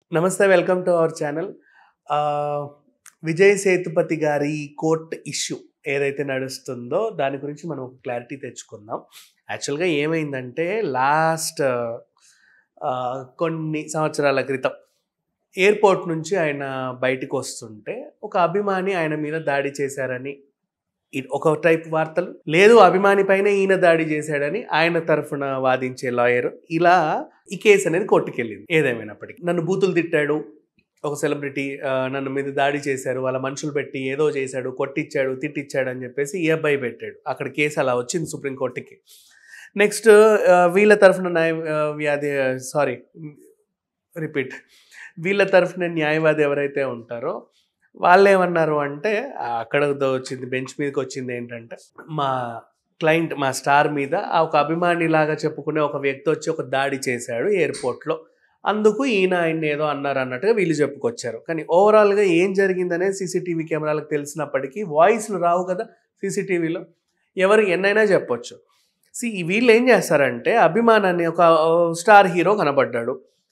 నమస్తే welcome to our channel Vijay Sethupathi గారి court issue ఏదైతే నడుస్తుందో దాని గురించి మనం ఒక క్లారిటీ తెచ్చుకుందాం యాక్చువల్గా ఏమైందంటే లాస్ట్ కొన్ని సంవత్సరాల క్రితం ఎయిర్పోర్ట్ నుంచి ఆయన బయటికి వస్తుంటే ఒక అభిమాని ఆయన మీద దాడి చేశారని ఇ- ఒక టైప్ వార్తలు లేదు అభిమాని పైన ఈయన దాడి చేశాడని ఆయన తరఫున వాదించే లాయర్ ఇలా ఈ కేసు అనేది కోర్టుకెళ్ళింది ఏదేమైనప్పటికీ నన్ను బూతులు తిట్టాడు ఒక సెలబ్రిటీ ఆ, నన్ను మీద దాడి చేశారు వాళ్ళ మనుషులు పెట్టి ఏదో చేశాడు కొట్టిచ్చాడు తిట్టిచ్చాడు అని చెప్పేసి ఈ అబ్బాయి పెట్టాడు అక్కడ కేసు అలా వచ్చింది సుప్రీంకోర్టుకి నెక్స్ట్ వీళ్ళ తరఫున న్యాయ ఆ, వ్యాధి సారీ రిపీట్ వీళ్ళ తరఫున న్యాయవాది ఎవరైతే ఉంటారో వాళ్ళు ఏమన్నారు అంటే ఆ, అక్కడ దో వచ్చింది బెంచ్ మీదకి వచ్చింది ఏంటంటే మా క్లయింట్ మా స్టార్ మీద ఆ ఒక అభిమాని లాగా చెప్పుకునే ఒక వ్యక్తి వచ్చి ఒక దాడి చేశాడు ఎయిర్పోర్ట్లో అందుకు ఈయన ఆయన ఏదో అన్నారు అన్నట్టుగా వీళ్ళు చెప్పుకొచ్చారు కానీ ఓవరాల్గా ఏం జరిగిందనే సీసీటీవీ కెమెరాలకు తెలిసినప్పటికీ వాయిస్లు రావు కదా సీసీటీవీలో ఎవరు ఎన్నైనా చెప్పొచ్చు సి వీళ్ళు ఏం చేస్తారంటే అభిమానాన్ని ఒక స్టార్ హీరో కనబడ్డాడు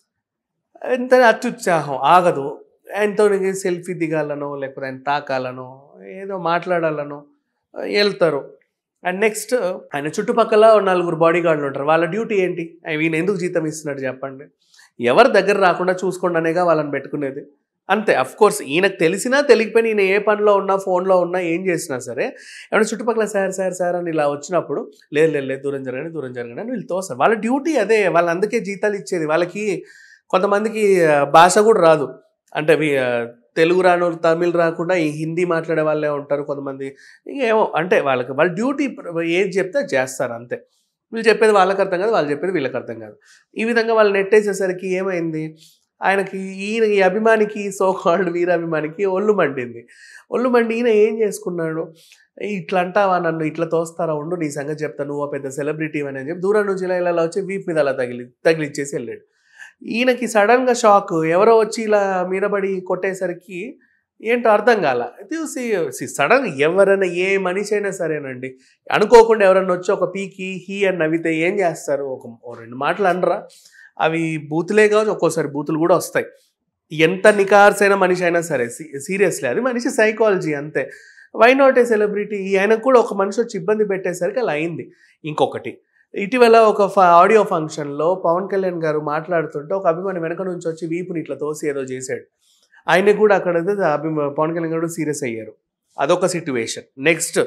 ఎంత అత్యుత్సాహం ఆగదు ఆయనతో సెల్ఫీ దిగాలనో లేకపోతే ఆయన తాకాలనో ఏదో మాట్లాడాలనో వెళ్తారు అండ్ నెక్స్ట్ ఆయన చుట్టుపక్కల ఓ నలుగురు బాడీ గార్డులు ఉంటారు వాళ్ళ డ్యూటీ ఏంటి ఆయన ఈయన ఎందుకు జీతం ఇస్తున్నాడు చెప్పండి ఎవరి దగ్గర రాకుండా చూసుకోండి అనేగా వాళ్ళని పెట్టుకునేది అంతే అఫ్ కోర్స్ ఈయనకు తెలిసినా తెలియకపోయినా ఈయన ఏ పనిలో ఉన్నా ఫోన్లో ఉన్నా ఏం చేసినా సరే ఏమైనా చుట్టుపక్కల సార్ సార్ సార్ అని ఇలా వచ్చినప్పుడు లేదు లేదు లేదు దూరం జరగండి దూరం జరగండి అని వీళ్ళు తోస్తారు వాళ్ళ డ్యూటీ అదే వాళ్ళు అందుకే జీతాలు ఇచ్చేది వాళ్ళకి కొంతమందికి ఆ, భాష కూడా రాదు అంటే వీ- ఆ, తెలుగు రాను తమిళ్ రాకుండా ఈ హిందీ మాట్లాడే వాళ్ళే ఉంటారు కొంతమంది ఏమో అంటే వాళ్ళకి వాళ్ళ డ్యూటీ ఏది చెప్తే అది చేస్తారు అంతే వీళ్ళు చెప్పేది వాళ్ళకి అర్థం కాదు వాళ్ళు చెప్పేది వీళ్ళకి అర్థం కాదు ఈ విధంగా వాళ్ళు నెట్టేసేసరికి ఏమైంది ఆయనకి ఈయన ఈ అభిమానికి సో కాల్డ్ వీరాభిమానికి ఒళ్ళు మండింది ఒళ్ళు మండి ఈయన ఏం చేసుకున్నాడు ఇట్లా అంటావా నన్ను ఇట్లా తోస్తారా ఉండు నీ సంగతి చెప్తా నువ్వు ఓ పెద్ద సెలబ్రిటీ అని చెప్పి దూరం నుంచి ఇలా ఇలా వచ్చి వీప్ మీద అలా తగిలి తగిలిచ్చేసి వెళ్ళాడు ఈయనకి సడన్గా షాక్ ఎవరో వచ్చి ఇలా మీదబడి కొట్టేసరికి ఏంటో అర్థం కాల చూసి సడన్ ఎవరైనా ఏ మనిషి అయినా సరేనండి అనుకోకుండా ఎవరైనా వచ్చి ఒక పీకి హీ అని నవ్వితే ఏం చేస్తారు ఒక ఓ రెండు మాటలు అనరా అవి బూతులే కావచ్చు ఒక్కోసారి బూతులు కూడా వస్తాయి ఎంత నికార్సైన మనిషి అయినా సరే సీరియస్లీ అది మనిషి సైకాలజీ అంతే వై నాట్ ఏ సెలబ్రిటీ ఆయనకు కూడా ఒక మనిషి వచ్చి ఇబ్బంది పెట్టేసరికి అలా అయింది ఇంకొకటి ఇటీవల ఒక ఫ- ఆడియో ఫంక్షన్లో పవన్ కళ్యాణ్ గారు మాట్లాడుతుంటే ఒక అభిమాని వెనక నుంచి వచ్చి వీపుని ఇట్లా తోసి ఏదో చేశాడు ఆయనకు కూడా అక్కడ అభిమా పవన్ కళ్యాణ్ గారు సీరియస్ అయ్యారు అదొక సిట్యువేషన్ నెక్స్ట్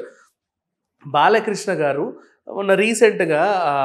బాలకృష్ణ గారు మొన్న రీసెంట్గా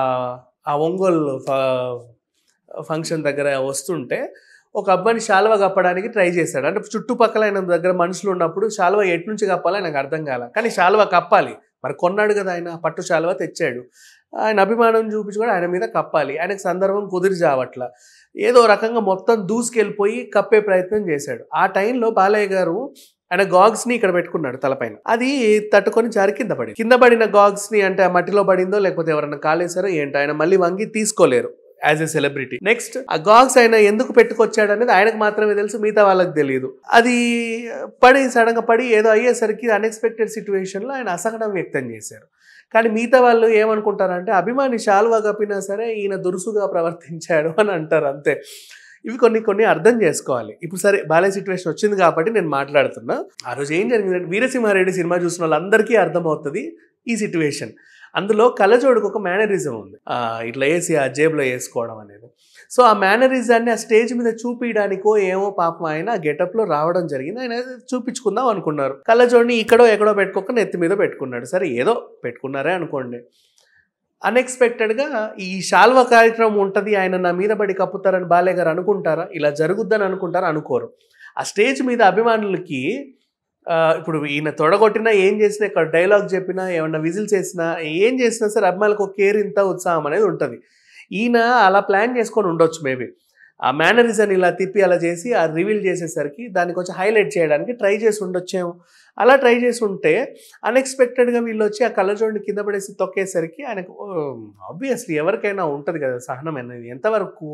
ఆ ఒంగోలు ఫ- ఫంక్షన్ దగ్గర వస్తుంటే ఒక అబ్బాయిని శాలువ కప్పడానికి ట్రై చేశాడు అంటే చుట్టుపక్కల ఆయన దగ్గర మనుషులు ఉన్నప్పుడు శాలువ ఎటు నుంచి కప్పాలో ఆయనకు అర్థం కాల కానీ శాలువ కప్పాలి మరి కొన్నాడు కదా ఆయన పట్టు శాలువ తెచ్చాడు ఆయన అభిమానం చూపించి కూడా ఆయన మీద కప్పాలి ఆయనకు సందర్భం కుదిరి జావట్ల ఏదో రకంగా మొత్తం దూసుకెళ్ళిపోయి కప్పే ప్రయత్నం చేశాడు ఆ టైంలో బాలయ్య గారు ఆయన గాగ్స్ ని ఇక్కడ పెట్టుకున్నాడు తలపైన అది తట్టుకొని జారి కింద పడి కింద పడిన గాగ్స్ ని అంటే ఆ మట్టిలో పడిందో లేకపోతే ఎవరైనా కాలేశారో ఏంటో ఆయన మళ్ళీ వంగి తీసుకోలేరు యాజ్ ఎ సెలబ్రిటీ నెక్స్ట్ ఆ గాగ్స్ ఆయన ఎందుకు పెట్టుకొచ్చాడు అనేది ఆయనకు మాత్రమే తెలుసు మిగతా వాళ్ళకి తెలియదు అది పడి సడన్ గా పడి ఏదో అయ్యేసరికి అన్ఎక్స్పెక్టెడ్ సిచ్యువేషన్ లో ఆయన అసహనం వ్యక్తం చేశారు కానీ మిగతా వాళ్ళు ఏమనుకుంటారంటే అభిమాని శాలువా కప్పినా సరే ఈయన దురుసుగా ప్రవర్తించాడు అని అంటారు అంతే ఇవి కొన్ని కొన్ని అర్థం చేసుకోవాలి ఇప్పుడు సరే బాలయ్య సిచ్యువేషన్ వచ్చింది కాబట్టి నేను మాట్లాడుతున్నా ఆ రోజు ఏం జరిగిందంటే వీరసింహారెడ్డి సినిమా చూసిన వాళ్ళందరికీ అర్థమవుతుంది ఈ సిచ్యువేషన్ అందులో కలజోడుకు ఒక మేనరిజం ఉంది ఆ, ఇట్లా వేసి ఆ జేబులో వేసుకోవడం అనేది సో ఆ మేనరిజాన్ని ఆ స్టేజ్ మీద చూపించడానికో ఏమో పాపం ఆయన ఆ గెటప్లో రావడం జరిగింది ఆయన చూపించుకుందాం అనుకున్నారు కళ్ళజోడిని ఇక్కడో ఎక్కడో పెట్టుకోక నెత్తి మీద పెట్టుకున్నాడు సరే ఏదో పెట్టుకున్నారే అనుకోండి అన్ఎక్స్పెక్టెడ్గా ఈ శాల్వ కార్యక్రమం ఉంటుంది ఆయన నా మీద పడి కప్పుతారని బాలయ్య గారు అనుకుంటారా ఇలా జరుగుద్దని అనుకుంటారా అనుకోరు ఆ స్టేజ్ మీద అభిమానులకి ఆ, ఇప్పుడు ఈయన తొడగొట్టినా ఏం చేసినా ఇక్కడ డైలాగ్ చెప్పినా ఏమన్నా విజిల్స్ వేసినా ఏం చేసినా సరే అభిమానులకు ఒక కేర్ ఇంత ఉత్సాహం అనేది ఉంటుంది ఈయన అలా ప్లాన్ చేసుకొని ఉండొచ్చు మేబీ ఆ మేనరిజం ఇలా తిప్పి అలా చేసి ఆ రివీల్ చేసేసరికి దాన్ని కొంచెం హైలైట్ చేయడానికి ట్రై చేసి ఉండొచ్చేమో అలా ట్రై చేసి ఉంటే అన్ఎక్స్పెక్టెడ్గా వీళ్ళు వచ్చి ఆ కళ్ళజోడిని కింద పడేసి తొక్కేసరికి ఆయనకు ఆబ్వియస్లీ ఎవరికైనా ఉంటుంది కదా సహనం అనేది ఎంతవరకు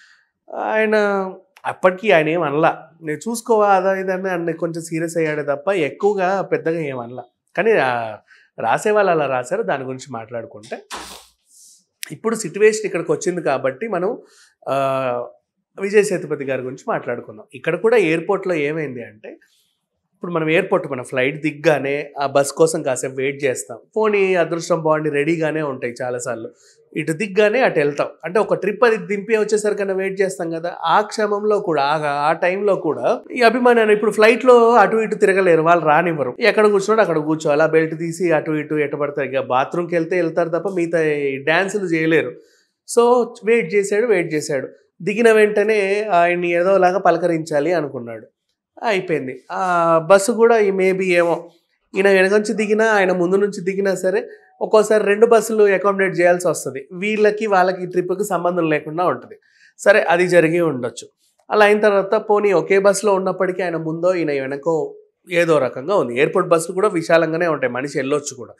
ఆయన అప్పటికీ ఆయన ఏం అనలా నేను చూసుకోవా అదా ఇదని అన్న కొంచెం సీరియస్ అయ్యాడే తప్ప ఎక్కువగా పెద్దగా ఏం అనలా కానీ ఆ రాసే వాళ్ళు అలా రాశారు దాని గురించి మాట్లాడుకుంటే ఇప్పుడు సిట్యువేషన్ ఇక్కడికి వచ్చింది కాబట్టి మనం ఆ, విజయ్ సేతుపతి గారి గురించి మాట్లాడుకుందాం ఇక్కడ కూడా ఎయిర్పోర్ట్లో ఏమైంది అంటే ఇప్పుడు మనం ఎయిర్పోర్ట్ మన ఫ్లైట్ దిగ్గానే ఆ బస్ కోసం కాసేపు వెయిట్ చేస్తాం పోనీ అదృష్టం బాగుండి రెడీగానే ఉంటాయి చాలాసార్లు ఇటు దిగ్గానే అటు వెళ్తాం అంటే ఒక ట్రిప్ అది దింపి వచ్చేసరికన్నా వెయిట్ చేస్తాం కదా ఆ క్షమంలో కూడా ఆ- ఆ టైంలో కూడా ఈ అభిమానాన్ని ఇప్పుడు ఫ్లైట్లో అటు ఇటు తిరగలేరు వాళ్ళు రానివ్వరు ఎక్కడ కూర్చున్నాడు అక్కడ కూర్చోవాలి ఆ బెల్ట్ తీసి అటు ఇటు ఎటు పడతారు ఇక బాత్రూమ్కి వెళ్తే వెళ్తారు తప్ప మిగతా డ్యాన్సులు చేయలేరు సో వెయిట్ చేశాడు వెయిట్ చేశాడు దిగిన వెంటనే ఆయన్ని ఏదోలాగా పలకరించాలి అనుకున్నాడు అయిపోయింది ఆ బస్సు కూడా ఈ మేబీ ఏమో ఈయన వెనక నుంచి దిగినా ఆయన ముందు నుంచి దిగినా సరే ఒక్కోసారి రెండు బస్సులు అకామిడేట్ చేయాల్సి వస్తుంది వీళ్ళకి వాళ్ళకి ట్రిప్కి సంబంధం లేకుండా ఉంటుంది సరే అది జరిగి ఉండొచ్చు అలా అయిన తర్వాత పోనీ ఒకే బస్సులో ఉన్నప్పటికీ ఆయన ముందో ఈయన వెనకో ఏదో రకంగా ఉంది ఎయిర్పోర్ట్ బస్సులు కూడా విశాలంగానే ఉంటాయి మనిషి వెళ్ళొచ్చు కూడా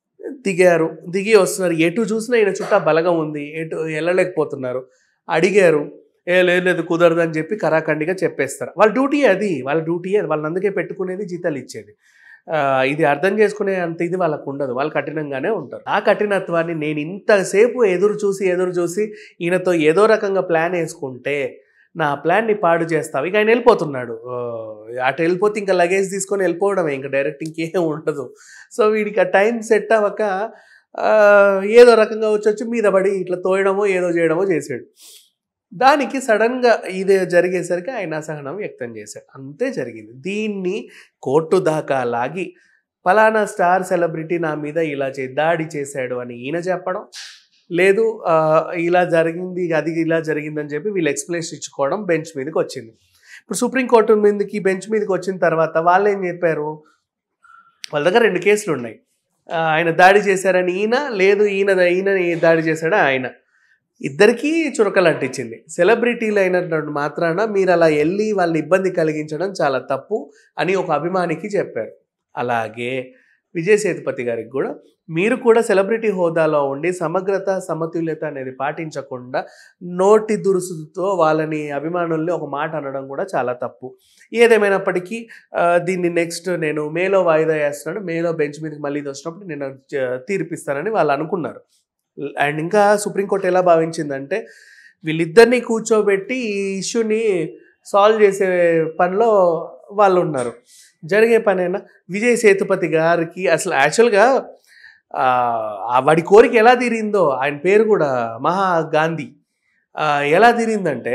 దిగారు దిగి వస్తున్నారు ఎటు చూసినా ఈయన చుట్టా బలగం ఉంది ఎటు వెళ్ళలేకపోతున్నారు అడిగారు ఏ లేదు లేదు కుదరదు అని చెప్పి కరాఖండిగా చెప్పేస్తారు వాళ్ళ డ్యూటీ అది వాళ్ళ డ్యూటీ అది వాళ్ళని అందుకే పెట్టుకునేది జీతాలు ఇచ్చేది ఆ, ఇది అర్థం చేసుకునే అంత ఇది వాళ్ళకు ఉండదు వాళ్ళు కఠినంగానే ఉంటారు ఆ కఠినత్వాన్ని నేను ఇంతసేపు ఎదురు చూసి ఎదురు చూసి ఈయనతో ఏదో రకంగా ప్లాన్ వేసుకుంటే నా ప్లాన్ని పాడు చేస్తావు ఇక ఆయన వెళ్ళిపోతున్నాడు ఆ, అటు వెళ్ళిపోతే ఇంకా లగేజ్ తీసుకొని వెళ్ళిపోవడమే ఇంకా డైరెక్ట్ ఇంకేం ఉండదు సో వీడికి ఆ టైం సెట్ అవ్వక ఆ, ఏదో రకంగా వచ్చి వచ్చి మీద పడి ఇట్లా తోయడమో ఏదో చేయడమో చేసాడు దానికి సడన్గా ఇది జరిగేసరికి ఆయన అసహనం వ్యక్తం చేశాడు అంతే జరిగింది దీన్ని కోర్టు దాకా లాగి ఫలానా స్టార్ సెలబ్రిటీ నా మీద ఇలా చే దాడి చేశాడు అని ఈయన చెప్పడం లేదు ఆ, ఇలా జరిగింది అది ఇలా జరిగిందని చెప్పి వీళ్ళు ఎక్స్ప్లెనేషన్ ఇచ్చుకోవడం బెంచ్ మీదకి వచ్చింది ఇప్పుడు సుప్రీంకోర్టు మీదకి బెంచ్ మీదకి వచ్చిన తర్వాత వాళ్ళు ఏం చెప్పారు వాళ్ళ దగ్గర రెండు కేసులు ఉన్నాయి ఆ, ఆయన దాడి చేశారని ఈయన లేదు ఈయన ఈయన దాడి చేశాడు ఆయన ఇద్దరికీ చురకలు అంటించింది సెలబ్రిటీలు అయినటువంటి మాత్రాన మీరు అలా వెళ్ళి వాళ్ళని ఇబ్బంది కలిగించడం చాలా తప్పు అని ఒక అభిమానికి చెప్పారు అలాగే విజయ్ సేతుపతి గారికి కూడా మీరు కూడా సెలబ్రిటీ హోదాలో ఉండి సమగ్రత సమతుల్యత అనేది పాటించకుండా నోటి దురుసుతో వాళ్ళని అభిమానుల్ని ఒక మాట అనడం కూడా చాలా తప్పు ఏదేమైనప్పటికీ ఆ, దీన్ని నెక్స్ట్ నేను మేలో వాయిదా వేస్తున్నాను మేలో బెంచ్ మీదకి మళ్ళీ ఇది వచ్చినప్పుడు నేను చ- తీర్పిస్తానని వాళ్ళు అనుకున్నారు అండ్ ఇంకా సుప్రీంకోర్టు ఎలా భావించిందంటే వీళ్ళిద్దరినీ కూర్చోబెట్టి ఈ ఇష్యూని సాల్వ్ చేసే పనిలో వాళ్ళు ఉన్నారు జరిగే పనైనా విజయ్ సేతుపతి గారికి అసలు యాక్చువల్గా ఆ, ఆ వాడి కోరిక ఎలా తీరిందో ఆయన పేరు కూడా మహా గాంధీ ఆ, ఎలా తీరిందంటే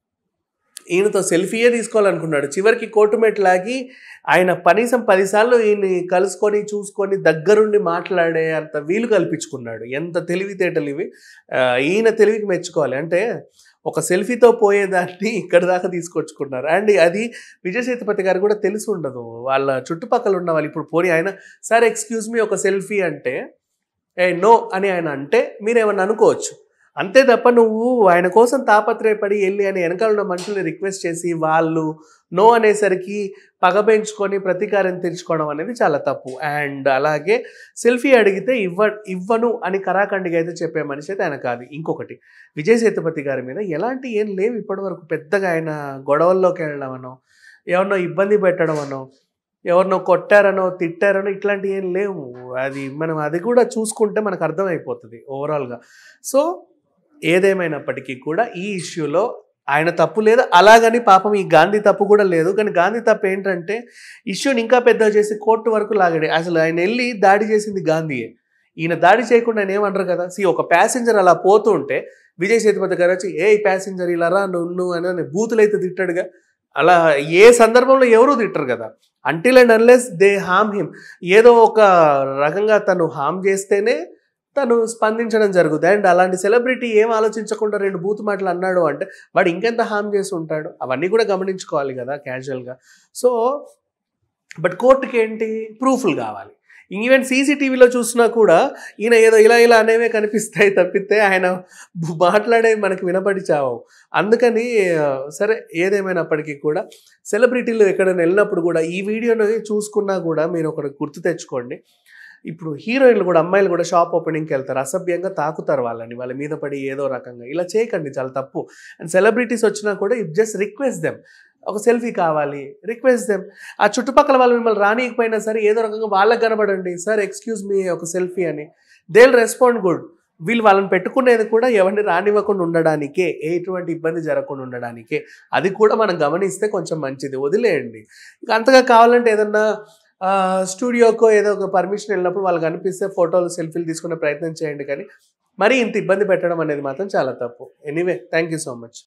ఈయనతో సెల్ఫీయే తీసుకోవాలనుకున్నాడు చివరికి కోర్టుమేట్ లాగి ఆయన కనీసం పదిసార్లు ఈయన్ని కలుసుకొని చూసుకొని దగ్గరుండి మాట్లాడే అంత వీలు కల్పించుకున్నాడు ఎంత తెలివితేటలు ఇవి ఆ, ఈయన తెలివికి మెచ్చుకోవాలి అంటే ఒక సెల్ఫీతో పోయేదాన్ని ఇక్కడ దాకా తీసుకొచ్చుకున్నారు అండ్ అది విజయ్ సేతుపతి గారు కూడా తెలిసి ఉండదు వాళ్ళ చుట్టుపక్కల ఉన్న వాళ్ళు ఇప్పుడు పోనీ ఆయన సార్ ఎక్స్క్యూజ్ మీ ఒక సెల్ఫీ అంటే ఏ నో అని ఆయన అంటే మీరేమన్నా అనుకోవచ్చు అంతే తప్ప నువ్వు ఆయన కోసం తాపత్రయపడి వెళ్ళి అని వెనకాల ఉన్న మనుషుల్ని రిక్వెస్ట్ చేసి వాళ్ళు నో అనేసరికి పగ పెంచుకొని ప్రతీకారం తీర్చుకోవడం అనేది చాలా తప్పు అండ్ అలాగే సెల్ఫీ అడిగితే ఇవ్వ ఇవ్వను అని కరాఖండిగా అయితే చెప్పే మనిషి అయితే ఆయన కాదు ఇంకొకటి విజయ్ సేతుపతి గారి మీద ఎలాంటి ఏం లేవు ఇప్పటివరకు పెద్దగా ఆయన గొడవల్లోకి వెళ్ళడం అనో ఎవరినో ఇబ్బంది పెట్టడం అనో ఎవరినో కొట్టారనో తిట్టారనో ఇట్లాంటివి ఏం లేవు అది మనం అది కూడా చూసుకుంటే మనకు అర్థమైపోతుంది ఓవరాల్గా సో ఏదేమైనప్పటికీ కూడా ఈ ఇష్యూలో ఆయన తప్పు లేదు అలాగని పాపం ఈ గాంధీ తప్పు కూడా లేదు కానీ గాంధీ తప్పు ఏంటంటే ఇష్యూని ఇంకా పెద్దగా చేసి కోర్టు వరకు లాగాడు అసలు ఆయన వెళ్ళి దాడి చేసింది గాంధీయే ఈయన దాడి చేయకుండా ఆయన ఏమనరు కదా సి ఒక ప్యాసింజర్ అలా పోతూ ఉంటే విజయ్ సేతుపతి గారు వచ్చి ఏ ప్యాసింజర్ ఇలా రా నువ్వు నువ్వు అని బూతులు అయితే తిట్టాడుగా అలా ఏ సందర్భంలో ఎవరూ తిట్టరు కదా until and unless they harm him ఏదో ఒక రకంగా తను హామ్ చేస్తేనే తను స్పందించడం జరుగుతుంది అండ్ అలాంటి సెలబ్రిటీ ఏం ఆలోచించకుండా రెండు బూత్ మాటలు అన్నాడు అంటే వాడు ఇంకెంత హామ్ చేసి ఉంటాడు అవన్నీ కూడా గమనించుకోవాలి కదా క్యాజువల్గా సో బట్ కోర్టుకి ఏంటి ప్రూఫ్లు కావాలి ఈవెన్ సీసీటీవీలో చూసినా కూడా ఈయన ఏదో ఇలా ఇలా అనేవే కనిపిస్తాయి తప్పితే ఆయన మాట్లాడే మనకి వినపడి చావవు అందుకని ఆ, సరే ఏదేమైనప్పటికీ కూడా సెలబ్రిటీలు ఎక్కడైనా వెళ్ళినప్పుడు కూడా ఈ వీడియోని చూసుకున్నా కూడా మీరు ఒకటి గుర్తు తెచ్చుకోండి ఇప్పుడు హీరోయిన్లు కూడా అమ్మాయిలు కూడా షాప్ ఓపెనింగ్కి వెళ్తారు అసభ్యంగా తాకుతారు వాళ్ళని వాళ్ళ మీద పడి ఏదో రకంగా ఇలా చేయకండి చాలా తప్పు అండ్ సెలబ్రిటీస్ వచ్చినా కూడా ఇట్ జస్ట్ రిక్వెస్ట్ దెమ్ ఒక సెల్ఫీ కావాలి రిక్వెస్ట్ దెమ్ ఆ చుట్టుపక్కల వాళ్ళు మిమ్మల్ని రానియకపోయినా సరే ఏదో రకంగా వాళ్ళకి కనబడండి సార్ ఎక్స్క్యూజ్ మీ ఒక సెల్ఫీ అని దే విల్ రెస్పాండ్ గుడ్ వీళ్ళు వాళ్ళని పెట్టుకునేది కూడా ఎవరిని రానివ్వకుండా ఉండడానికే ఎటువంటి ఇబ్బంది జరగకుండా ఉండడానికే అది కూడా మనం గమనిస్తే కొంచెం మంచిది వదిలేయండి ఇంకా అంతగా కావాలంటే ఏదన్నా ఆ, స్టూడియోకో ఏదో ఒక పర్మిషన్ వెళ్ళినప్పుడు వాళ్ళకి అనిపిస్తే ఫోటోలు సెల్ఫీలు తీసుకునే ప్రయత్నం చేయండి కానీ మరీ ఇంత ఇబ్బంది పెట్టడం అనేది మాత్రం చాలా తప్పు anyway thank you so much